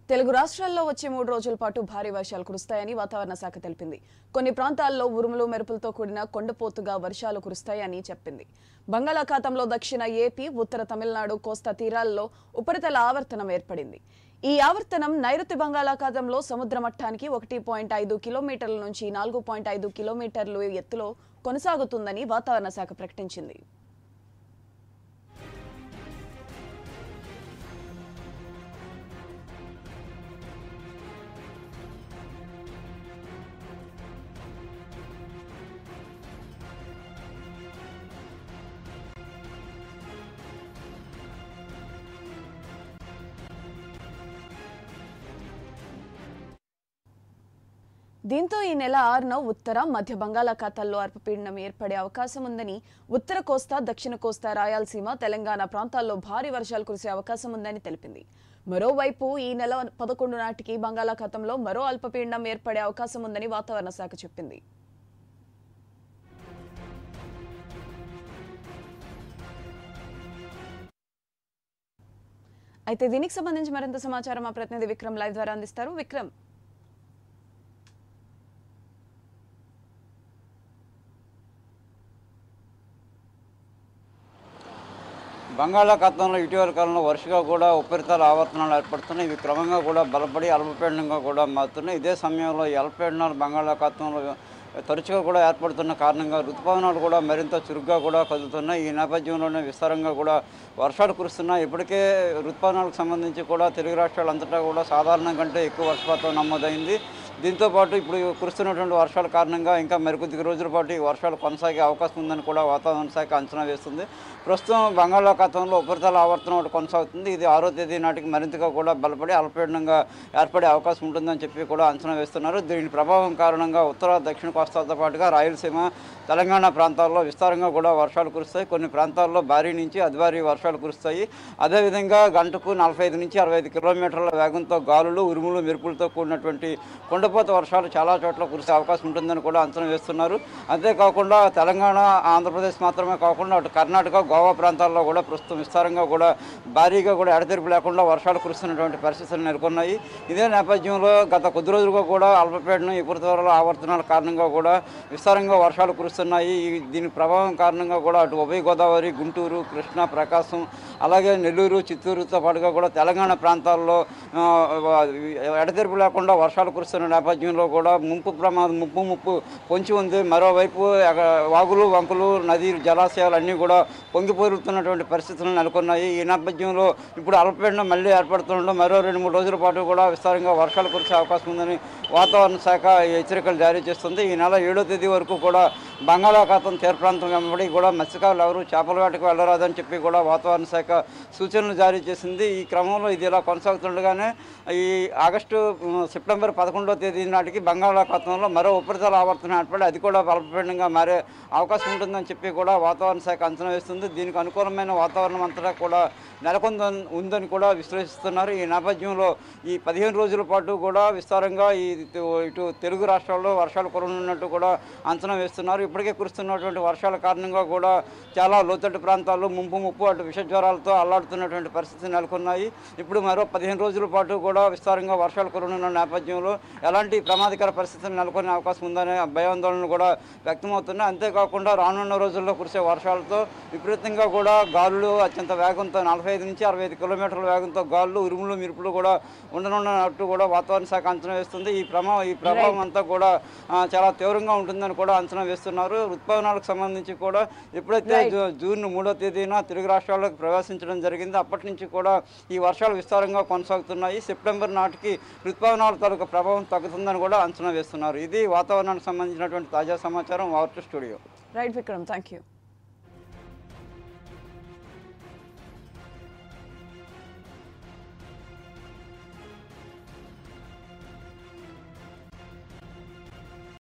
తెలుగు రాష్ట్రాల్లో వచ్చే మూడు రోజుల పాటు భారీ వర్షాలు కురుస్తాయని వాతావరణ శాఖ తెలిపింది కొన్ని ప్రాంతాల్లో ఉరుములు మెరుపులతో కూడిన కొండపోతుగా వర్షాలు కురుస్తాయని చెప్పింది బంగాళాఖాతంలో దక్షిణ ఏపీ ఉత్తర తమిళనాడు కోస్తా తీరాల్లో ఉపరితల ఆవర్తనం ఏర్పడింది ఈ ఆవర్తనం నైరుతి బంగాళాఖాతంలో సముద్ర మట్టానికి ఒకటి పాయింట్ ఐదు కిలోమీటర్ల నుంచి నాలుగు పాయింట్ ఐదు కిలోమీటర్లు ఎత్తులో కొనసాగుతుందని వాతావరణ శాఖ ప్రకటించింది దీంతో ఈ నెల ఆరున ఉత్తర మధ్య బంగాళాఖాతాల్లో అల్పపీడనం ఏర్పడే అవకాశం ఉందని ఉత్తర కోస్తా దక్షిణ కోస్తా రాయలసీమ తెలంగాణ ప్రాంతాల్లో భారీ వర్షాలు కురిసే అవకాశం ఉందని తెలిపింది మరోవైపు ఈ నెల పదకొండు నాటికి బంగాళాఖాతంలో మరో అల్పపీడనం ఏర్పడే అవకాశం ఉందని వాతావరణ శాఖ చెప్పింది అయితే దీనికి సంబంధించి మరింత సమాచారం మా ప్రతినిధి విక్రమ్ లైవ్ ద్వారా అందిస్తారు విక్రమ్ బంగాళాఖాతంలో ఇటీవల కాలంలో వరుసగా కూడా ఉపరితల ఆవర్తనాలు ఏర్పడుతున్నాయి ఇవి క్రమంగా కూడా బలపడి అల్పపీడనంగా కూడా మారుతున్నాయి ఇదే సమయంలో ఈ అల్పపీడనాలు బంగాళాఖాతంలో తరచుగా కూడా ఏర్పడుతున్న కారణంగా ఋతుపవనాలు కూడా మరింత చురుగ్గా కూడా కదులుతున్నాయి ఈ నేపథ్యంలోనే విస్తారంగా కూడా వర్షాలు కురుస్తున్నాయి ఇప్పటికే ఋతుపవనాలకు సంబంధించి కూడా తెలుగు రాష్ట్రాలంతటా కూడా సాధారణం కంటే ఎక్కువ వర్షపాతం నమోదైంది దీంతో పాటు ఇప్పుడు కురుస్తున్నటువంటి వర్షాల కారణంగా ఇంకా మరికొద్ది రోజుల పాటు ఈ వర్షాలు కొనసాగే అవకాశం ఉందని కూడా వాతావరణ శాఖ అంచనా వేస్తుంది ప్రస్తుతం బంగాళాఖాతంలో ఉపరితల ఆవర్తనం ఒకటి కొనసాగుతుంది ఇది ఆరో తేదీ నాటికి మరింతగా కూడా బలపడి అల్పపీడనంగా ఏర్పడే అవకాశం ఉంటుందని చెప్పి కూడా అంచనా వేస్తున్నారు దీని ప్రభావం కారణంగా ఉత్తర దక్షిణ కోస్తాలతో పాటుగా రాయలసీమ తెలంగాణ ప్రాంతాల్లో విస్తారంగా కూడా వర్షాలు కురుస్తాయి కొన్ని ప్రాంతాల్లో భారీ నుంచి అతి భారీ వర్షాలు కురుస్తాయి అదేవిధంగా గంటకు నలభై ఐదు నుంచి అరవై ఐదు కిలోమీటర్ల వేగంతో గాలులు ఉరుములు మెరుపులతో కూడినటువంటి కొండపోత వర్షాలు చాలా చోట్ల కురిసే అవకాశం ఉంటుందని కూడా అంచనా వేస్తున్నారు అంతేకాకుండా తెలంగాణ ఆంధ్రప్రదేశ్ మాత్రమే కాకుండా అటు కర్ణాటక గోవా ప్రాంతాల్లో కూడా ప్రస్తుతం విస్తారంగా కూడా భారీగా కూడా ఎడతెరిపి లేకుండా వర్షాలు కురుస్తున్నటువంటి పరిస్థితులు నెలకొన్నాయి ఇదే నేపథ్యంలో గత కొద్ది రోజులుగా కూడా అల్పపీడనం ఈ ఉపరితల ఆవర్తనాల కారణంగా కూడా విస్తారంగా వర్షాలు కురుస్తున్నాయి ఈ- దీని ప్రభావం కారణంగా కూడా అటు ఉభయ గోదావరి గుంటూరు కృష్ణా ప్రకాశం అలాగే నెల్లూరు చిత్తూరుతో పాటుగా కూడా తెలంగాణ ప్రాంతాల్లో ఆ, ఎడతెరిపి లేకుండా వర్షాలు కురుస్తున్న నేపథ్యంలో కూడా ముంపు ప్రమాదం ముప్పు ముప్పు పొంచి ఉంది మరోవైపు ఎగ- వాగులు వంకులు నదీ జలాశయాలు అన్నీ కూడా పొంగిపోరుతున్నటువంటి పరిస్థితులు నెలకొన్నాయి ఈ నేపథ్యంలో ఇప్పుడు అల్పపీడనం మళ్ళీ ఏర్పడుతుండడం మరో రెండు మూడు రోజుల పాటు కూడా విస్తారంగా వర్షాలు కురిసే అవకాశం ఉందని వాతావరణ శాఖ ఈ హెచ్చరికలు జారీ చేస్తుంది ఈ నెల ఏడో తేదీ వరకు కూడా బంగాళాఖాతం తీర ప్రాంతం వెంబడి కూడా మత్స్యకారులు ఎవరు చేపల వేటకు వెళ్ళరాదని చెప్పి కూడా వాతావరణ శాఖ సూచనలు జారీ చేసింది ఈ క్రమంలో ఇది ఇలా కొనసాగుతుండగానే ఈ ఆగస్టు ఉమ్, సెప్టెంబర్ పదకొండవ తేదీ నాటికి బంగాళాఖాతంలో మరో ఉపరితల ఆవర్తనం ఏర్పడి అది కూడా అల్పపీడనంగా మారే అవకాశం ఉంటుందని చెప్పి కూడా వాతావరణ శాఖ అంచనా వేస్తుంది దీనికి అనుకూలమైన వాతావరణం అంతటా కూడా నెలకొందని ఉందని కూడా విశ్లేషిస్తున్నారు ఈ నేపథ్యంలో ఈ పదిహేను రోజుల పాటు కూడా విస్తారంగా ఈ ఇటు ఇటు తెలుగు రాష్ట్రాల్లో వర్షాలు కురనున్నట్టు కూడా అంచనా వేస్తున్నారు ఇప్పటికే కురుస్తున్నటువంటి వర్షాల కారణంగా కూడా చాలా లోతట్టు ప్రాంతాల్లో ముంపు ముప్పు అటు విష జ్వరాలతో అల్లాడుతున్నటువంటి పరిస్థితి నెలకొన్నాయి ఇప్పుడు మరో పదిహేను రోజుల పాటు కూడా విస్తారంగా వర్షాలు కురనున్న నేపథ్యంలో ఎలాంటి ప్రమాదకర పరిస్థితులు నెలకొనే అవకాశం ఉందనే భయాందోళనలు కూడా వ్యక్తమవుతున్నాయి అంతేకాకుండా రానున్న రోజుల్లో కురిసే వర్షాలతో విపరీతంగా కూడా గాలులు అత్యంత వేగంతో నలభై ఐదు నుంచి అరవై ఐదు కిలోమీటర్ల వేగంతో గాలులు ఉరుములు మిరుపులు కూడా ఉండనున్నట్టు కూడా వాతావరణ శాఖ అంచనా వేస్తుంది ఈ ప్రమా ఈ ప్రభావం అంతా కూడా ఆ, చాలా తీవ్రంగా ఉంటుందని కూడా అంచనా వేస్తున్నారు ఋతుపవనాలకు సంబంధించి కూడా ఎప్పుడైతే Right. జూ- జూన్ మూడో తేదీన తెలుగు రాష్ట్రాల్లోకి ప్రవేశించడం జరిగింది అప్పటి నుంచి కూడా ఈ వర్షాలు విస్తారంగా కొనసాగుతున్నాయి సెప్టెంబర్ నాటికి ఋతుపవనాల తాలూకు ప్రభావం తగ్గుతుందని కూడా అంచనా వేస్తున్నారు ఇది వాతావరణానికి సంబంధించినటువంటి తాజా సమాచారం వార్త studio right Vikram thank you